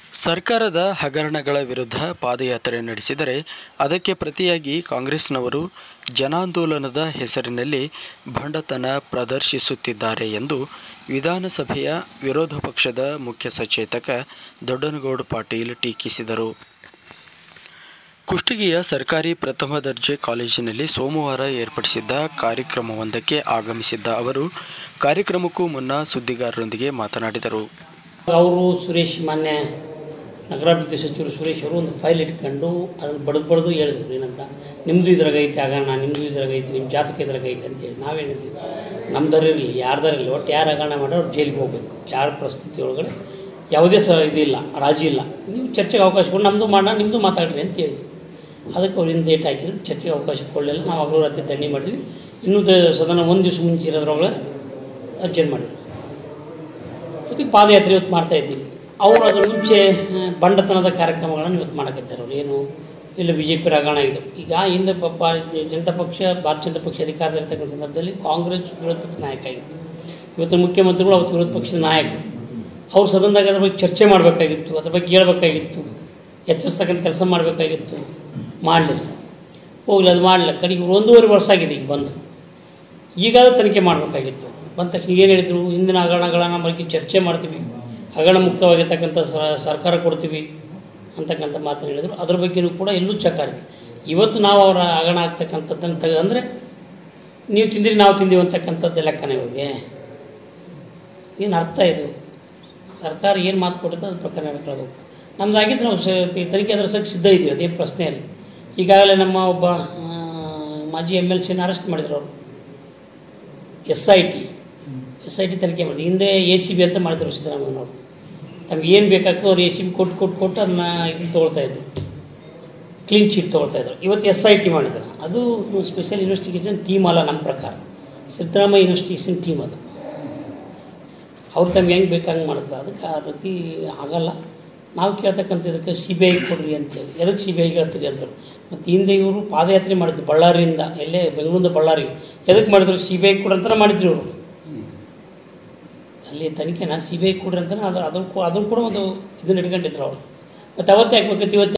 ಸರ್ಕಾರದ ಹಗರಣಗಳ ವಿರುದ್ಧ ಪಾದಯಾತ್ರೆ ನಡೆಸಿದರೆ ಅದಕ್ಕೆ ಪ್ರತಿಯಾಗಿ ಕಾಂಗ್ರೆಸ್ನವರು ಜನಾಂದೋಲನದ ಹೆಸರಿನಲ್ಲಿ ಭಂಡತನ ಪ್ರದರ್ಶಿಸುತ್ತಿದ್ದಾರೆ ಎಂದು ವಿಧಾನಸಭೆಯ ವಿರೋಧ ಪಕ್ಷದ ಮುಖ್ಯ ಸಚೇತಕ ದೊಡ್ಡನಗೌಡ ಪಾಟೀಲ್ ಟೀಕಿಸಿದರು ಕುಷ್ಟಗಿಯ ಸರ್ಕಾರಿ ಪ್ರಥಮ ದರ್ಜೆ ಕಾಲೇಜಿನಲ್ಲಿ ಸೋಮವಾರ ಏರ್ಪಡಿಸಿದ್ದ ಕಾರ್ಯಕ್ರಮವೊಂದಕ್ಕೆ ಆಗಮಿಸಿದ್ದ ಅವರು ಕಾರ್ಯಕ್ರಮಕ್ಕೂ ಮುನ್ನ ಸುದ್ದಿಗಾರರೊಂದಿಗೆ ಮಾತನಾಡಿದರು ಅವರು ಸುರೇಶ್ ಮಾನ್ಯ ನಗರಾಭಿವೃದ್ಧಿ ಸಚಿವರು ಸುರೇಶ್ ಅವರು ಒಂದು ಫೈಲ್ ಇಟ್ಕೊಂಡು ಅದನ್ನು ಬಡ್ದು ಬಡ್ದು ಹೇಳಿದ್ರು ಏನಂತ ನಿಮ್ಮದು ಇದ್ರಾಗ ಐತೆ ಹಗರಣ ನಿಮ್ಮದು ಇದ್ರಾಗ ಐತೆ ನಿಮ್ಮ ಜಾತಕ ಇದ್ರಾಗ ಐತೆ ಅಂತೇಳಿ ನಾವೇನಿದ್ವಿ ನಮ್ದಾರ ಇರಲಿ ಯಾರ್ದಾರ ಇರಲಿ ಒಟ್ಟು ಯಾರು ಹಗರಣ ಮಾಡೋರು ಅವ್ರು ಜೈಲಿಗೆ ಹೋಗ್ಬೇಕು ಯಾರ ಪರಿಸ್ಥಿತಿ ಒಳಗಡೆ ಯಾವುದೇ ಸ ಇದಿಲ್ಲ ರಾಜಿ ಇಲ್ಲ ನೀವು ಚರ್ಚೆಗೆ ಅವಕಾಶ ಕೊಟ್ಟು ನಮ್ಮದು ಮಾಡೋಣ ನಿಮ್ಮದು ಮಾತಾಡ್ರಿ ಅಂತ ಹೇಳಿದ್ವಿ ಅದಕ್ಕೆ ಅವ್ರು ಹಿಂದೆ ಡೇಟ್ ಹಾಕಿದ್ರು ಚರ್ಚೆಗೆ ಅವಕಾಶ ಕೊಡಲಿಲ್ಲ ನಾವು ಹಗಲು ರಾತ್ರಿ ದಂಡಿ ಮಾಡಿದ್ವಿ ಇನ್ನೂ ದ- ಸದನ ಒಂದು ದಿವಸ ಮುಂಚೆ ಇರೋದ್ರೊಳಗೆ ಅರ್ಜೆಂಟ್ ಮಾಡಿದ್ವಿ ಜೊತೆಗೆ ಪಾದಯಾತ್ರೆ ಇವತ್ತು ಮಾಡ್ತಾ ಇದ್ದೀವಿ ಅವರು ಅದ್ರ ಮುಂಚೆ ಆ, ಬಂಡತನದ ಕಾರ್ಯಕ್ರಮಗಳನ್ನು ಇವತ್ತು ಮಾಡಕತ್ತಾರೆ ಅವ್ರು ಏನು ಇಲ್ಲ ಬಿ ಜೆ ಪಿ ಹಗರಣ ಇದು ಈಗ ಹಿಂದೆ ಪಾಪ ಜನತಾ ಪಕ್ಷ ಭಾರತೀಯ ಜನತಾ ಪಕ್ಷ ಅಧಿಕಾರದಲ್ಲಿರ್ತಕ್ಕಂಥ ಸಂದರ್ಭದಲ್ಲಿ ಕಾಂಗ್ರೆಸ್ ವಿರೋಧ ಪಕ್ಷ ನಾಯಕ ಆಗಿತ್ತು ಇವತ್ತು ಮುಖ್ಯಮಂತ್ರಿಗಳು ಅವತ್ತು ವಿರೋಧ ಪಕ್ಷದ ನಾಯಕರು ಅವ್ರು ಸದನದಾಗ ಅದ್ರ ಬಗ್ಗೆ ಚರ್ಚೆ ಮಾಡಬೇಕಾಗಿತ್ತು ಅದ್ರ ಬಗ್ಗೆ ಹೇಳ್ಬೇಕಾಗಿತ್ತು ಎಚ್ಚರಿಸ್ತಕ್ಕಂಥ ಕೆಲಸ ಮಾಡಬೇಕಾಗಿತ್ತು ಮಾಡಲಿಲ್ಲ ಹೋಗ್ಲಿ ಅದು ಮಾಡಲಿಲ್ಲ ಕಡೆಗೆ ಇವ್ರು ಒಂದೂವರೆ ವರ್ಷ ಆಗಿದೆ ಈಗ ಬಂದು ಈಗಾದರೂ ತನಿಖೆ ಮಾಡಬೇಕಾಗಿತ್ತು ಬಂದ ತಕ್ಷಣ ಏನು ಹೇಳಿದ್ರು ಹಿಂದಿನ ಹಗರಣಗಳನ್ನ ಬಗ್ಗೆ ಚರ್ಚೆ ಮಾಡ್ತೀವಿ ಹಗರಣ ಮುಕ್ತವಾಗಿರ್ತಕ್ಕಂಥ ಸ- ಸರ್ಕಾರ ಕೊಡ್ತೀವಿ ಅಂತಕ್ಕಂಥ ಮಾತನ್ನು ಹೇಳಿದರು ಅದ್ರ ಬಗ್ಗೆನೂ ಕೂಡ ಎಲ್ಲೂ ಚಕಾರ ಇವತ್ತು ನಾವು ಅವರ ಹಗರಣ ಆಗ್ತಕ್ಕಂಥದ್ದನ್ನು ತೆಗೆ ಅಂದರೆ ನೀವು ತಿಂದಿರಿ ನಾವು ತಿಂದೀವಿ ಅಂತಕ್ಕಂಥದ್ದು ಲೆಕ್ಕನೇ ಇವ್ರಿಗೆ ಏನು ಅರ್ಥ ಇದು ಸರ್ಕಾರ ಏನು ಮಾತು ಕೊಟ್ಟಿದ್ದು ಅದ್ರ ಪ್ರಕಾರ ಕೇಳಬೇಕು ನಮ್ದು ಆಗಿದ್ದು ನಾವು ಸ- ತನಿಖೆ ಎದುರಿಸೋಕ್ಕೆ ಸಿದ್ಧ ಇದ್ದೀವಿ ಅದೇ ಪ್ರಶ್ನೆ ಇಲ್ಲ ಈಗಾಗಲೇ ನಮ್ಮ ಒಬ್ಬ ಆ, ಮಾಜಿ ಎಮ್ ಎಲ್ ಸಿನ ಅರೆಸ್ಟ್ ಮಾಡಿದ್ರು ಅವರು S I T S I T ತನಿಖೆ ಮಾಡಿದ್ರು ಹಿಂದೆ ಎ ಸಿ ಬಿ ಅಂತ ಮಾಡಿದ್ರು ಸಿದ್ದರಾಮಯ್ಯನವರು ನಮ್ಗೆ ಏನು ಬೇಕಾಗ್ತದೆ ಅವ್ರು ಎ ಸಿ ಬಿ ಕೊಟ್ಟು ಕೊಟ್ಟು ಕೊಟ್ಟು ಅದನ್ನ ಇದನ್ನು ತೊಗೊಳ್ತಾ ಇದ್ರು ಕ್ಲೀನ್ ಚೀಟ್ ತೊಗೊಳ್ತಾ ಇದ್ರು ಇವತ್ತು ಎಸ್ ಐ ಟಿ ಮಾಡಿದ್ರು ಅದು ಸ್ಪೆಷಲ್ ಇನ್ವೆಸ್ಟಿಗೇಷನ್ ಟೀಮ್ ಅಲ್ಲ ನಮ್ಮ ಪ್ರಕಾರ ಸಿದ್ದರಾಮಯ್ಯ ಇನ್ವೆಸ್ಟಿಗೇಷನ್ ಟೀಮ್ ಅದು ಅವ್ರು ತಮ್ಗೆ ಹೆಂಗೆ ಬೇಕಾಂಗೆ ಮಾಡ್ತಾರೆ ಅದಕ್ಕೆ ಆ ರೀತಿ ಆಗಲ್ಲ ನಾವು ಕೇಳ್ತಕ್ಕಂಥ ಇದಕ್ಕೆ ಸಿ ಬಿ ಐ ಕೊಡ್ರಿ ಅಂತೇಳಿ ಎದಕ್ಕೆ ಸಿ ಬಿ ಐಗೆ ಹೇಳ್ತೀರಿ ಅಂದರು ಮತ್ತು ಹಿಂದೆ ಇವರು ಪಾದಯಾತ್ರೆ ಮಾಡಿದ್ರು ಬಳ್ಳಾರಿಯಿಂದ ಎಲ್ಲೇ ಬೆಂಗಳೂರಿಂದ ಬಳ್ಳಾರಿಗೆ ಎದಕ್ಕೆ ಮಾಡಿದ್ರು ಸಿ ಬಿ ಐ ಕೊಡ್ರಿ ಅಂತ ಮಾಡಿದ್ರು ಇವರು ಅಲ್ಲಿ ತನಿಖೆನ ಸಿ ಬಿ ಐ ಕೊಡ್ರಿ ಅಂತ ಅದು ಅದ್ರ ಅದ್ರ ಕೂಡ ಒಂದು ಇದನ್ನ ಇಟ್ಕೊಂಡಿದ್ರು ಅವರು ಮತ್ತು ಅವತ್ತೇ ಹಾಕ್ಬೇಕಿತ್ತು ಇವತ್ತು